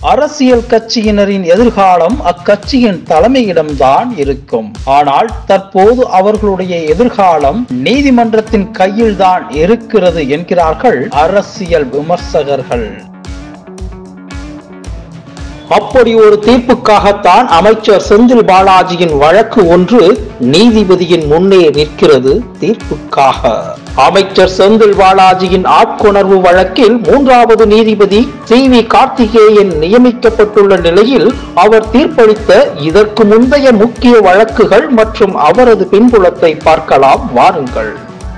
அரசியல் கட்சியினரின் எதிர்காலம் அக்கட்சியின் தலைமையிடம்தான் இருக்கும் ஆனால் தற்போது அவர்களுடைய எதிர்காலம் நீதிமன்றத்தின் கையில்தான் இருக்கிறது என்கிறார்கள் அரசியல் விமர்சகர்கள் அப்படி ஒரு தீர்ப்புக்காகத்தான் அமைச்சர் செந்தில் பாலாஜியின் வழக்கு ஒன்று நீதிபதியின் முன்னே நிற்கிறது தீர்ப்புக்காக அமைச்சர் செந்தில் பாலாஜியின் ஆட்கொணர்வு வழக்கில் மூன்றாவது நீதிபதி சி வி கார்த்திகேயன் நியமிக்கப்பட்டுள்ள நிலையில் அவர் தீர்ப்பளித்த இதற்கு முந்தைய முக்கிய வழக்குகள் மற்றும் அவரது பின்புலத்தை பார்க்கலாம் வாருங்கள்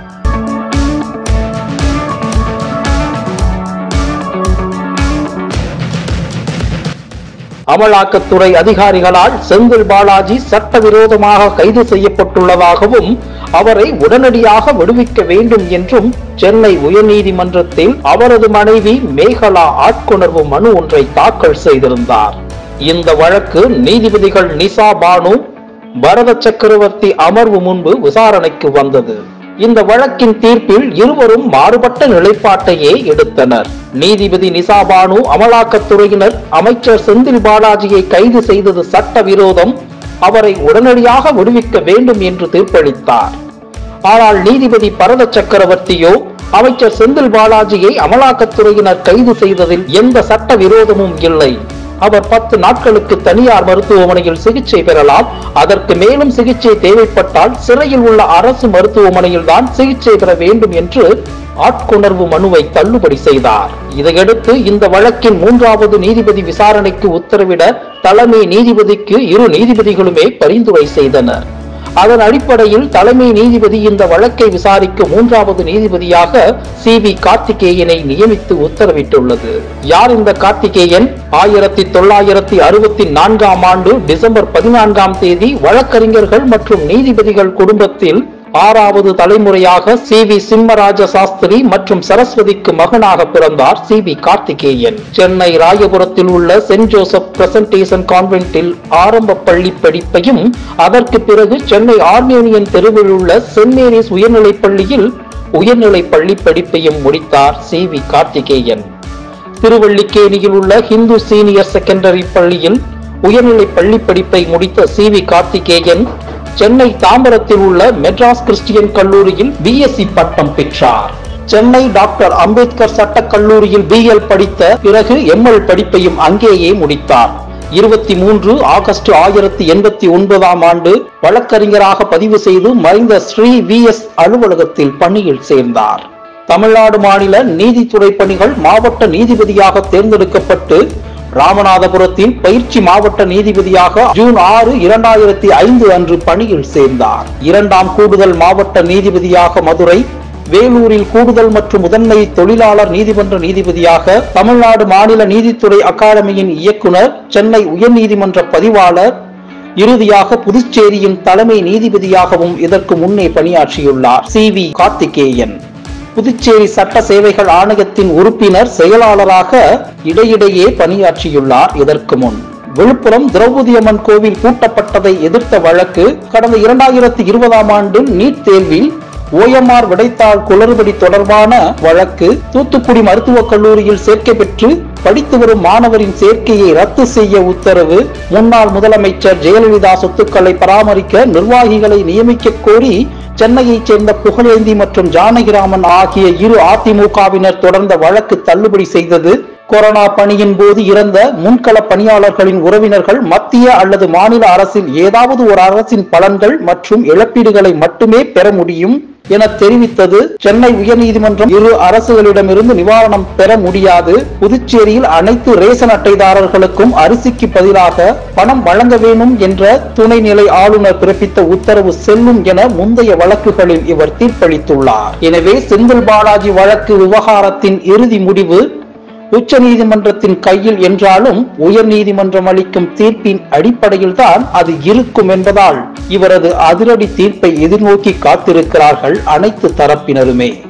அமலாக்கத்துறை அதிகாரிகளால் செந்தில் பாலாஜி சட்டவிரோதமாக கைது செய்யப்பட்டுள்ளதாகவும் அவரை உடனடியாக விடுவிக்க வேண்டும் என்றும் சென்னை உயர்நீதிமன்றத்தில் அவரது மனைவி மேகலா ஆட்கொணர்வு மனு ஒன்றை தாக்கல் செய்திருந்தார் இந்த வழக்கு நீதிபதிகள் நிசா பானு பரத சக்கரவர்த்தி அமர்வு முன்பு விசாரணைக்கு வந்தது இந்த வழக்கின் தீர்ப்பில் இருவரும் மாறுபட்ட நிலைப்பாட்டையே எடுத்தனர் நீதிபதி நிசாபானு அமலாக்கத்துறையினர் அமைச்சர் செந்தில் பாலாஜியை கைது செய்தது சட்டவிரோதம் அவரை உடனடியாக விடுவிக்க வேண்டும் என்று தீர்ப்பளித்தார் ஆனால் நீதிபதி பரத சக்கரவர்த்தியோ அமைச்சர் செந்தில் பாலாஜியை அமலாக்கத்துறையினர் கைது செய்ததில் எந்த சட்ட விரோதமும் இல்லை அவர் பத்து நாட்களுக்கு தனியார் மருத்துவமனையில் சிகிச்சை பெறலாம் அதற்கு மேலும் சிகிச்சை தேவைப்பட்டால் சிறையில் உள்ள அரசு மருத்துவமனையில் தான் சிகிச்சை பெற வேண்டும் என்று ஆட்கொணர்வு மனுவை தள்ளுபடி செய்தார் இதையடுத்து இந்த வழக்கின் மூன்றாவது நீதிபதி விசாரணைக்கு உத்தரவிட தலைமை நீதிபதிக்கு இரு நீதிபதிகளுமே பரிந்துரை செய்தனர் அதன் அடிப்படையில் தலைமை நீதிபதி இந்த வழக்கை விசாரிக்கும் மூன்றாவது நீதிபதியாக சி வி கார்த்திகேயனை நியமித்து உத்தரவிட்டுள்ளது யார் இந்த கார்த்திகேயன் ஆயிரத்தி தொள்ளாயிரத்தி அறுபத்தி நான்காம் ஆண்டு டிசம்பர் பதினான்காம் தேதி வழக்கறிஞர்கள் மற்றும் நீதிபதிகள் குடும்பத்தில் ஆறாவது தலைமுறையாக சி வி சிம்மராஜ சாஸ்திரி மற்றும் சரஸ்வதிக்கு மகனாக பிறந்தார் சி வி கார்த்திகேயன் சென்னை ராயபுரத்தில் உள்ள சென்ட் ஜோசப் பிரசன்டேஷன் கான்வென்ட்டில் ஆரம்ப பள்ளி படிப்பையும் அதற்கு பிறகு சென்னை ஆர்மேனியன் தெருவில் உள்ள சென்ட் மேரிஸ் உயர்நிலைப் பள்ளியில் உயர்நிலை பள்ளி படிப்பையும் முடித்தார் சி வி கார்த்திகேயன் திருவள்ளிக்கேணியில் உள்ள ஹிந்து சீனியர் செகண்டரி பள்ளியில் உயர்நிலை பள்ளி படிப்பை முடித்த சி வி கார்த்திகேயன் சென்னை தாம்பரத்தில் உள்ள மெட்ராஸ் கிறிஸ்டியன் கல்லூரியில் பிஎஸ்சி பட்டம் பெற்றார் சென்னை டாக்டர் அம்பேத்கர் சட்டக் கல்லூரியில் பிஎல் படித்த பிறகு எம்எல் படிப்பையும் அங்கேயே முடித்தார் இருபத்தி மூன்று ஆகஸ்ட் ஆயிரத்தி எண்பத்தி ஒன்பதாம் ஆண்டு வழக்கறிஞராக பதிவு செய்து மறைந்த ஸ்ரீ வி எஸ் அலுவலகத்தில் பணியில் சேர்ந்தார் தமிழ்நாடு மாநில நீதித்துறை பணிகள் மாவட்ட நீதிபதியாக தேர்ந்தெடுக்கப்பட்டு ராமநாதபுரத்தில் பயிற்சி மாவட்ட நீதிபதியாக ஜூன் ஆறு இரண்டாயிரத்தி ஐந்து அன்று பணியில் சேர்ந்தார் இரண்டாம் கூடுதல் மாவட்ட நீதிபதியாக மதுரை வேலூரில் கூடுதல் மற்றும் முதன்மை தொழிலாளர் நீதிமன்ற நீதிபதியாக தமிழ்நாடு மாநில நீதித்துறை அகாடமியின் இயக்குனர் சென்னை உயர்நீதிமன்ற பதிவாளர் இறுதியாக புதுச்சேரியின் தலைமை நீதிபதியாகவும் இதற்கு முன்னே பணியாற்றியுள்ளார் சி வி கார்த்திகேயன் புதுச்சேரி சட்ட சேவைகள் ஆணையத்தின் உறுப்பினர் செயலாளராக இடையிடையே பணியாற்றியுள்ளார் இதற்கு முன் விழுப்புரம் திரௌபதி அம்மன் கோவில் பூட்டப்பட்டதை எதிர்த்த வழக்கு கடந்த இரண்டாயிரத்தி இருபதாம் ஆண்டு நீட் தேர்வில் ஓஎம்ஆர் விடைத்தாள் குளறுபடி தொடர்பான வழக்கு தூத்துக்குடி மருத்துவக் கல்லூரியில் சேர்க்கை பெற்று படித்து வரும் மாணவரின் சேர்க்கையை ரத்து செய்ய உத்தரவு முன்னாள் முதலமைச்சர் ஜெயலலிதா சொத்துக்களை பராமரிக்க நிர்வாகிகளை நியமிக்க கோரி சென்னையைச் சேர்ந்த புகழேந்தி மற்றும் ஜானகிராமன் ஆகிய இரு அதிமுகவினர் தொடர்ந்த வழக்கு தள்ளுபடி செய்தது கொரோனா பணியின் போது இறந்த முன்கள பணியாளர்களின் உறவினர்கள் மத்திய அல்லது மாநில அரசில் ஏதாவது ஒரு அரசின் பலன்கள் மற்றும் இழப்பீடுகளை மட்டுமே பெற முடியும் என தெரிவித்தது சென்னை உயர்நீதிமன்றம் இரு அரசுகளிடமிருந்து நிவாரணம் பெற முடியாது புதுச்சேரியில் அனைத்து ரேஷன் அட்டைதாரர்களுக்கும் அரிசிக்கு பதிலாக பணம் வழங்க வேண்டும் என்ற துணைநிலை ஆளுநர் பிறப்பித்த உத்தரவு செல்லும் என முந்தைய வழக்குகளில் இவர் தீர்ப்பளித்துள்ளார் எனவே செந்தில் பாலாஜி வழக்கு விவகாரத்தின் இறுதி முடிவு உச்ச நீதிமன்றத்தின் கையில் என்றாலும் உயர் நீதிமன்றம் அளிக்கும் தீர்ப்பின் அடிப்படையில் தான் அது இருக்கும் என்பதால் இவரது அதிரடி தீர்ப்பை எதிர்நோக்கி காத்திருக்கிறார்கள் அனைத்து தரப்பினருமே